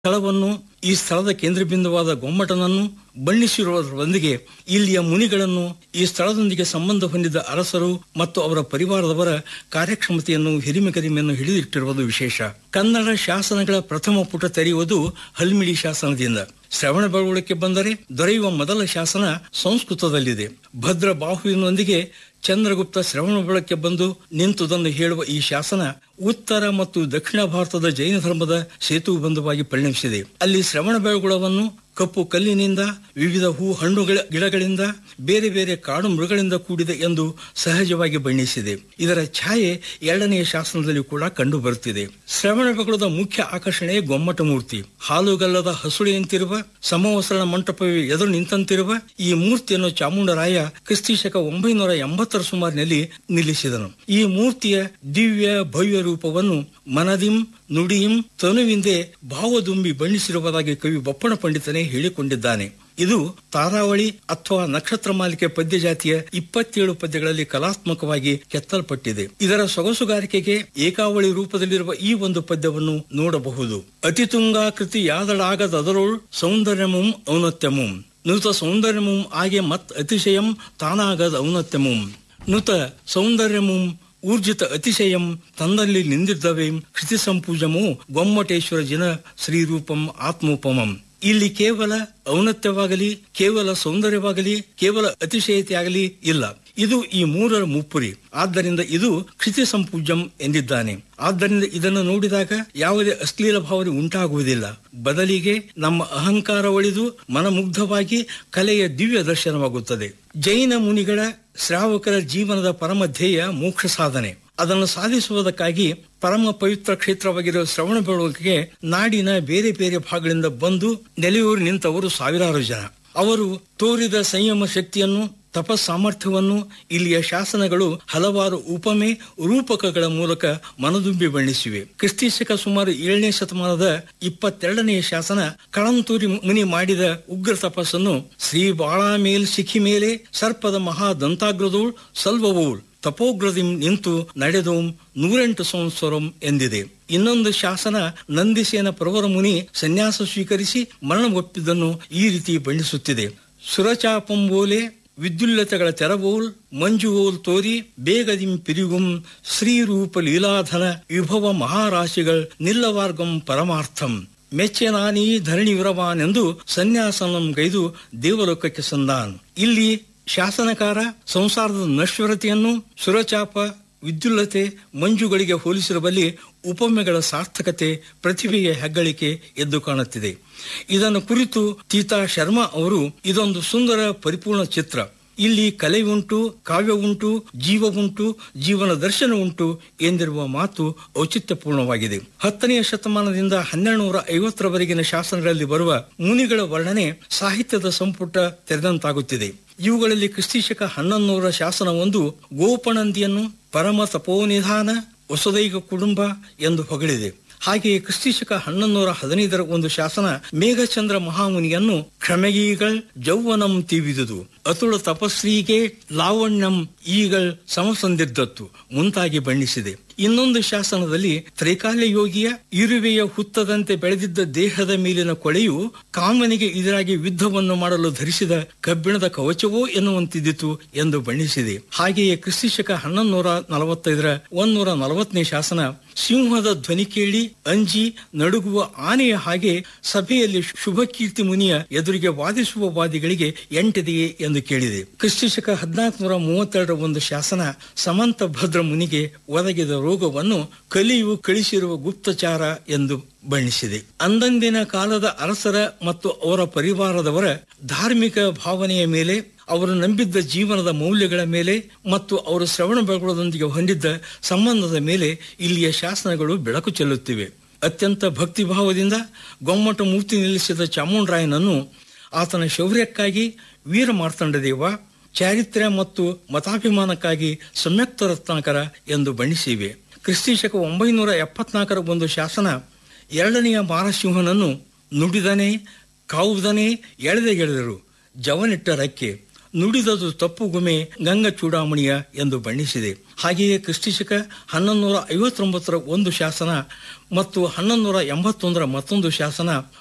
ಸ್ಥಳವನ್ನು ಈ ಸ್ಥಳದ ಕೇಂದ್ರ ಬಿಂದುವಾದ ಗೊಮ್ಮಟನನ್ನು ಬಣ್ಣಿಸಿರುವುದರೊಂದಿಗೆ ಇಲ್ಲಿಯ ಮುನಿಗಳನ್ನು ಈ ಸ್ಥಳದೊಂದಿಗೆ ಸಂಬಂಧ ಹೊಂದಿದ ಅರಸರು ಮತ್ತು ಅವರ ಪರಿವಾರದವರ ಕಾರ್ಯಕ್ಷಮತೆಯನ್ನು ಹಿರಿಮೆಗರಿಮೆಯನ್ನು ಹಿಡಿದಿಟ್ಟಿರುವುದು ವಿಶೇಷ ಕನ್ನಡ ಶಾಸನಗಳ ಪ್ರಥಮ ಪುಟ ತೆರೆಯುವುದು ಹಲ್ಮಿಡಿ ಶಾಸನದಿಂದ ಶ್ರವಣ ಬೆಳವಣಿಗೆ ಬಂದರೆ ದೊರೆಯುವ ಮೊದಲ ಶಾಸನ ಸಂಸ್ಕೃತದಲ್ಲಿದೆ ಭದ್ರ ಬಾಹುವಿನೊಂದಿಗೆ ಚಂದ್ರಗುಪ್ತ ಶ್ರವಣ ಬೆಳಕ್ಕೆ ಬಂದು ನಿಂತುದನ್ನು ಹೇಳುವ ಈ ಶಾಸನ ಉತ್ತರ ಮತ್ತು ದಕ್ಷಿಣ ಭಾರತದ ಜೈನ ಧರ್ಮದ ಸೇತು ಬಂಧುವಾಗಿ ಪರಿಣಮಿಸಿದೆ ಅಲ್ಲಿ ಶ್ರವಣ ಬೆಳಗುಳವನ್ನು ಕಪ್ಪು ಕಲ್ಲಿನಿಂದ ವಿವಿಧ ಹೂ ಹಣ್ಣುಗಳ ಗಿಡಗಳಿಂದ ಬೇರೆ ಬೇರೆ ಕಾಡು ಮೃಗಗಳಿಂದ ಕೂಡಿದೆ ಎಂದು ಸಹಜವಾಗಿ ಬಣ್ಣಿಸಿದೆ ಇದರ ಛಾಯೆ ಎರಡನೆಯ ಶಾಸನದಲ್ಲಿ ಕೂಡ ಕಂಡು ಬರುತ್ತಿದೆ ಶ್ರವಣ ಬೆಳಗುಳದ ಮುಖ್ಯ ಆಕರ್ಷಣೆ ಗೊಮ್ಮಟ ಮೂರ್ತಿ ಹಾಲುಗಲ್ಲದ ಹಸುಳೆಯಂತಿರುವ ಸಮವಸರಣ ಮಂಟಪವೇ ಎದುರು ನಿಂತಂತಿರುವ ಈ ಮೂರ್ತಿಯನ್ನು ಚಾಮುಂಡರಾಯ ಕ್ರಿಸ್ತಿಶಕ ಒಂಬೈನೂರ ಎಂಬತ್ತರ ಸುಮಾರಿನಲ್ಲಿ ನಿಲ್ಲಿಸಿದನು ಈ ಮೂರ್ತಿಯ ದಿವ್ಯ ಭವ್ಯ ರೂಪವನ್ನು ಮನದಿಂ ನುಡಿಯಿಂ ತನುವಿಂದೆ ಭಾವದುಂಬಿ ಬಣ್ಣಿಸಿರುವುದಾಗಿ ಕವಿ ಬಪ್ಪಣ ಪಂಡಿತನೇ ಹೇಳಿಕೊಂಡಿದ್ದಾನೆ ಇದು ತಾರಾವಳಿ ಅಥವಾ ನಕ್ಷತ್ರ ಮಾಲಿಕೆ ಪದ್ಯ ಜಾತಿಯ ಇಪ್ಪತ್ತೇಳು ಪದ್ಯಗಳಲ್ಲಿ ಕಲಾತ್ಮಕವಾಗಿ ಕೆತ್ತಲ್ಪಟ್ಟಿದೆ ಇದರ ಸೊಗಸುಗಾರಿಕೆಗೆ ಏಕಾವಳಿ ರೂಪದಲ್ಲಿರುವ ಈ ಒಂದು ಪದ್ಯವನ್ನು ನೋಡಬಹುದು ಅತಿತುಂಗಾ ಕೃತಿ ಯಾದಳಾಗದದರೋಳ್ ಸೌಂದರ್ಯಮುಂ ಔನ್ನತ್ಯಮುಂ ನುತ ಸೌಂದರ್ಯಮುಂ ಆಗೆ ಮತ್ ಅತಿಶಯಂ ತಾನಾಗದ ಔನ್ನತ್ಯಮುಂ ನುತ ಸೌಂದರ್ಯಮುಂ ಊರ್ಜಿತ ಅತಿಶಯಂ ತಂದಲ್ಲಿ ನಿಂದಿದ್ದವೇ ಕೃತಿ ಸಂಪೂಜಮು ಗೊಮ್ಮಟೇಶ್ವರ ಜಿನ ಶ್ರೀರೂಪಂ ಆತ್ಮೋಪಮಂ ಇಲ್ಲಿ ಕೇವಲ ಔನ್ನತ್ಯವಾಗಲಿ ಕೇವಲ ಸೌಂದರ್ಯವಾಗಲಿ ಕೇವಲ ಅತಿಶಯತೆಯಾಗಲಿ ಇಲ್ಲ ಇದು ಈ ಮೂರರ ಮುಪ್ಪುರಿ ಆದ್ದರಿಂದ ಇದು ಕೃತಿ ಸಂಪೂಜಂ ಎಂದಿದ್ದಾನೆ ಆದ್ದರಿಂದ ಇದನ್ನು ನೋಡಿದಾಗ ಯಾವುದೇ ಅಶ್ಲೀಲ ಭಾವನೆ ಉಂಟಾಗುವುದಿಲ್ಲ ಬದಲಿಗೆ ನಮ್ಮ ಅಹಂಕಾರ ಒಳಿದು ಮನಮುಗ್ಧವಾಗಿ ಕಲೆಯ ದಿವ್ಯ ದರ್ಶನವಾಗುತ್ತದೆ ಜೈನ ಮುನಿಗಳ ಶ್ರಾವಕರ ಜೀವನದ ಪರಮ ಧ್ಯೇಯ ಮೋಕ್ಷ ಸಾಧನೆ ಅದನ್ನು ಸಾಧಿಸುವುದಕ್ಕಾಗಿ ಪರಮ ಪವಿತ್ರ ಕ್ಷೇತ್ರವಾಗಿರುವ ಶ್ರವಣ ಬೆಳವಣಿಗೆಗೆ ನಾಡಿನ ಬೇರೆ ಬೇರೆ ಭಾಗಗಳಿಂದ ಬಂದು ನೆಲೆಯೂರಿ ನಿಂತವರು ಸಾವಿರಾರು ಜನ ಅವರು ತೋರಿದ ಸಂಯಮ ಶಕ್ತಿಯನ್ನು ತಪಸ್ ಸಾಮರ್ಥ್ಯವನ್ನು ಇಲ್ಲಿಯ ಶಾಸನಗಳು ಹಲವಾರು ಉಪಮೆ ರೂಪಕಗಳ ಮೂಲಕ ಮನದುಂಬಿ ಬಣ್ಣಿಸಿವೆ ಕ್ರಿಸ್ತಿಶಕ ಸುಮಾರು ಏಳನೇ ಶತಮಾನದ ಇಪ್ಪತ್ತೆರಡನೆಯ ಶಾಸನ ಕಳಂತೂರಿ ಮುನಿ ಮಾಡಿದ ಉಗ್ರ ತಪಸ್ಸನ್ನು ಶ್ರೀ ಬಾಳಾ ಮೇಲ್ ಶಿಖಿ ಮೇಲೆ ಸರ್ಪದ ಮಹಾ ದಂತಾಗ್ರದೋಳ್ ಸಲ್ವವೋಳ್ ತಪೋಗ್ರದಿಂ ನಿಂತು ನಡೆದೋಂ ನೂರೆಂಟು ಸಂವತ್ಸರಂ ಎಂದಿದೆ ಇನ್ನೊಂದು ಶಾಸನ ನಂದಿಸೇನ ಪ್ರವರ ಮುನಿ ಸನ್ಯಾಸ ಸ್ವೀಕರಿಸಿ ಮರಣ ಒಪ್ಪಿದ್ದನ್ನು ಈ ರೀತಿ ಬಣ್ಣಿಸುತ್ತಿದೆ ಸುರಚಾಪಂಬೋಲೆ ವಿದ್ಯುಲ್ಲತೆಗಳ ತೆರವೋಲ್ ಮಂಜುವೋಲ್ ತೋರಿ ಬೇಗದಿಂ ಪಿರಿಗುಂ ಶ್ರೀರೂಪ ಲೀಲಾಧನ ವಿಭವ ಮಹಾರಾಶಿಗಳ್ ನಿಲ್ಲವಾರ್ಗಂ ಪರಮಾರ್ಥಂ ಮೆಚ್ಚೆನಾನೀ ಧರಣಿ ವಿರವಾನೆಂದು ಸನ್ಯಾಸನಂ ಗೈದು ದೇವಲೋಕಕ್ಕೆ ಸಂದಾನ್ ಇಲ್ಲಿ ಶಾಸನಕಾರ ಸಂಸಾರದ ನಶ್ವರತೆಯನ್ನು ಸುರಚಾಪ ವಿದ್ಯುಲ್ಲತೆ ಮಂಜುಗಳಿಗೆ ಹೋಲಿಸಿರುವಲ್ಲಿ ಉಪಮೆಗಳ ಸಾರ್ಥಕತೆ ಪ್ರತಿಭೆಯ ಹೆಗ್ಗಳಿಕೆ ಎದ್ದು ಕಾಣುತ್ತಿದೆ ಇದನ್ನು ಕುರಿತು ತೀತಾ ಶರ್ಮಾ ಅವರು ಇದೊಂದು ಸುಂದರ ಪರಿಪೂರ್ಣ ಚಿತ್ರ ಇಲ್ಲಿ ಕಲೆ ಉಂಟು ಕಾವ್ಯ ಉಂಟು ಜೀವ ಉಂಟು ಜೀವನ ದರ್ಶನ ಉಂಟು ಎಂದಿರುವ ಮಾತು ಔಚಿತ್ಯಪೂರ್ಣವಾಗಿದೆ ಹತ್ತನೆಯ ಶತಮಾನದಿಂದ ಹನ್ನೆರಡು ನೂರ ಐವತ್ತರವರೆಗಿನ ಶಾಸನಗಳಲ್ಲಿ ಬರುವ ಮುನಿಗಳ ವರ್ಣನೆ ಸಾಹಿತ್ಯದ ಸಂಪುಟ ತೆರೆದಂತಾಗುತ್ತಿದೆ ಇವುಗಳಲ್ಲಿ ಕ್ರಿಸ್ತಿಶಕ ಹನ್ನೊಂದೂರ ಶಾಸನವೊಂದು ಗೋಪನಂದಿಯನ್ನು ಪರಮ ತಪೋನಿಧಾನ ವಸುದೈಕ ಕುಟುಂಬ ಎಂದು ಹೊಗಳಿದೆ ಹಾಗೆಯೇ ಕ್ರಿಸ್ತಿಶಕ ಹನ್ನೊಂದೂರ ಹದಿನೈದರ ಒಂದು ಶಾಸನ ಮೇಘಚಂದ್ರ ಮಹಾಮುನಿಯನ್ನು ಕ್ಷಮೆಗೀಗಳ್ ಜೌವನಂ ತೀವಿದುದು ಅತುಳ ತಪಸ್ವಿಗೆ ಲಾವಣ್ಯಂ ಈಗಳ್ ಸಮಸಂದಿದ್ದತ್ತು ಮುಂತಾಗಿ ಬಣ್ಣಿಸಿದೆ ಇನ್ನೊಂದು ಶಾಸನದಲ್ಲಿ ತ್ರೈಕಾಲ್ಯ ಯೋಗಿಯ ಇರುವೆಯ ಹುತ್ತದಂತೆ ಬೆಳೆದಿದ್ದ ದೇಹದ ಮೇಲಿನ ಕೊಳೆಯು ಕಾಮನಿಗೆ ಎದುರಾಗಿ ಯುದ್ಧವನ್ನು ಮಾಡಲು ಧರಿಸಿದ ಕಬ್ಬಿಣದ ಕವಚವೋ ಎನ್ನುವಂತಿದ್ದಿತು ಎಂದು ಬಣ್ಣಿಸಿದೆ ಹಾಗೆಯೇ ಕ್ರಿಸ್ತಿಶಕ ಹನ್ನೊಂದೂರ ನಲವತ್ತೈದರ ಒಂದೂರ ನಲವತ್ತನೇ ಶಾಸನ ಸಿಂಹದ ಧ್ವನಿ ಕೇಳಿ ಅಂಜಿ ನಡುಗುವ ಆನೆಯ ಹಾಗೆ ಸಭೆಯಲ್ಲಿ ಶುಭ ಕೀರ್ತಿ ಮುನಿಯ ಎದುರಿಗೆ ವಾದಿಸುವ ವಾದಿಗಳಿಗೆ ಎಂಟಿದೆಯೇ ಎಂದು ಕೇಳಿದೆ ಕ್ರಿಸ್ತಿಶಕ ಹದಿನಾಲ್ಕುನೂರ ಮೂವತ್ತೆರಡರ ಒಂದು ಶಾಸನ ಸಮಂತ ಭದ್ರ ಮುನಿಗೆ ಒದಗಿದ ರೋಗವನ್ನು ಕಲಿಯು ಕಳಿಸಿರುವ ಗುಪ್ತಚಾರ ಎಂದು ಬಣ್ಣಿಸಿದೆ ಅಂದಂದಿನ ಕಾಲದ ಅರಸರ ಮತ್ತು ಅವರ ಪರಿವಾರದವರ ಧಾರ್ಮಿಕ ಭಾವನೆಯ ಮೇಲೆ ಅವರು ನಂಬಿದ್ದ ಜೀವನದ ಮೌಲ್ಯಗಳ ಮೇಲೆ ಮತ್ತು ಅವರು ಶ್ರವಣ ಬೆಳಗೊಳದೊಂದಿಗೆ ಹೊಂದಿದ್ದ ಸಂಬಂಧದ ಮೇಲೆ ಇಲ್ಲಿಯ ಶಾಸನಗಳು ಬೆಳಕು ಚೆಲ್ಲುತ್ತಿವೆ ಅತ್ಯಂತ ಭಕ್ತಿಭಾವದಿಂದ ಗೊಮ್ಮಟ ಮೂರ್ತಿ ನಿಲ್ಲಿಸಿದ ಚಾಮುಂಡರಾಯನನ್ನು ಆತನ ಶೌರ್ಯಕ್ಕಾಗಿ ವೀರ ಮಾರ್ತಂಡದೇವ ಚಾರಿತ್ರ್ಯ ಮತ್ತು ಮತಾಭಿಮಾನಕ್ಕಾಗಿ ಸಂಯುಕ್ತ ರತ್ನಾಕರ ಎಂದು ಬಣ್ಣಿಸಿವೆ ಕ್ರಿಸ್ತಿಶಕ ಒಂಬೈನೂರ ಎಪ್ಪತ್ನಾಲ್ಕರ ಒಂದು ಶಾಸನ ಎರಡನೆಯ ಮಾರಸಿಂಹನನ್ನು ನುಡಿದನೆ ಕಾವುದನೆ ಎಳೆದೆಗೆಳೆದರು ಜವನಿಟ್ಟ ರಕ್ಕೆ ನುಡಿದದು ತಪ್ಪು ಗುಮೆ ಗಂಗ ಚೂಡಾಮಣಿಯ ಎಂದು ಬಣ್ಣಿಸಿದೆ ಹಾಗೆಯೇ ಕ್ರಿಸ್ಟಿಶಕ ಹನ್ನೊಂದು ನೂರ ಐವತ್ತೊಂಬತ್ತರ ಒಂದು ಶಾಸನ ಮತ್ತು ಹನ್ನೊಂದು ನೂರ ಎಂಬತ್ತೊಂದರ ಮತ್ತೊಂದು ಶಾಸನ